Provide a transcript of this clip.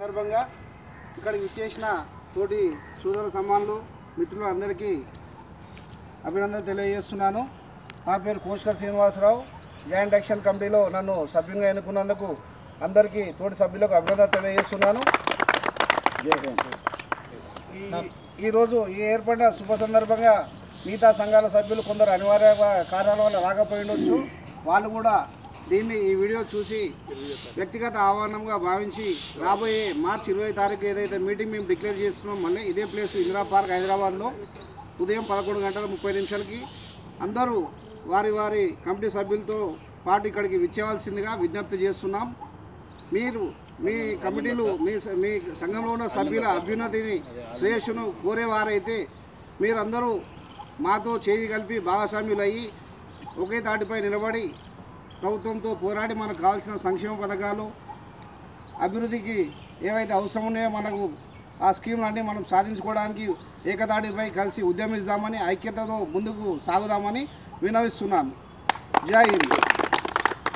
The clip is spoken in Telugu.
సందర్భంగా ఇక్కడికి విచ్చేసిన తోటి సోదర సమానులు మిత్రులు అందరికీ అభినందన తెలియజేస్తున్నాను నా పేరు కోష్కర్ శ్రీనివాసరావు జాయింట్ యాక్షన్ కమిటీలో నన్ను సభ్యునిగా ఎన్నుకున్నందుకు అందరికీ తోటి సభ్యులకు అభినందన తెలియజేస్తున్నాను ఈ- ఈరోజు ఈ ఏర్పడిన శుభ సందర్భంగా మిగతా సంఘాల సభ్యులు కొందరు అనివార్య కారణాల వల్ల రాకపోయిండొచ్చు వాళ్ళు కూడా దీన్ని ఈ వీడియో చూసి వ్యక్తిగత ఆహ్వానంగా భావించి రాబోయే మార్చి ఇరవై తారీఖు ఏదైతే మీటింగ్ మేము డిక్లేర్ చేస్తున్నాం మళ్ళీ ఇదే ప్లేస్ ఇందిరా పార్క్ హైదరాబాద్లో ఉదయం పదకొండు గంటల ముప్పై నిమిషాలకి అందరూ వారి వారి కమిటీ సభ్యులతో పాటు ఇక్కడికి విచ్చేవాల్సిందిగా విజ్ఞప్తి చేస్తున్నాం మీరు మీ కమిటీలు మీ స- మీ సంఘంలో ఉన్న సభ్యుల అభ్యున్నతిని శ్రేయస్సును కోరేవారైతే మీరందరూ మాతో చేయి కలిపి భాగస్వామ్యులయ్యి ఒకే తాటిపై నిలబడి ప్రభుత్వంతో పోరాడి మనకు కావాల్సిన సంక్షేమ పథకాలు అభివృద్ధికి ఏవైతే అవసరం ఉన్నాయో మనకు ఆ స్కీమ్లన్నీ మనం సాధించుకోవడానికి ఏకతాటిపై కలిసి ఉద్యమిస్తామని ఐక్యతతో ముందుకు సాగుదామని వినవిస్తున్నాను జై హింద్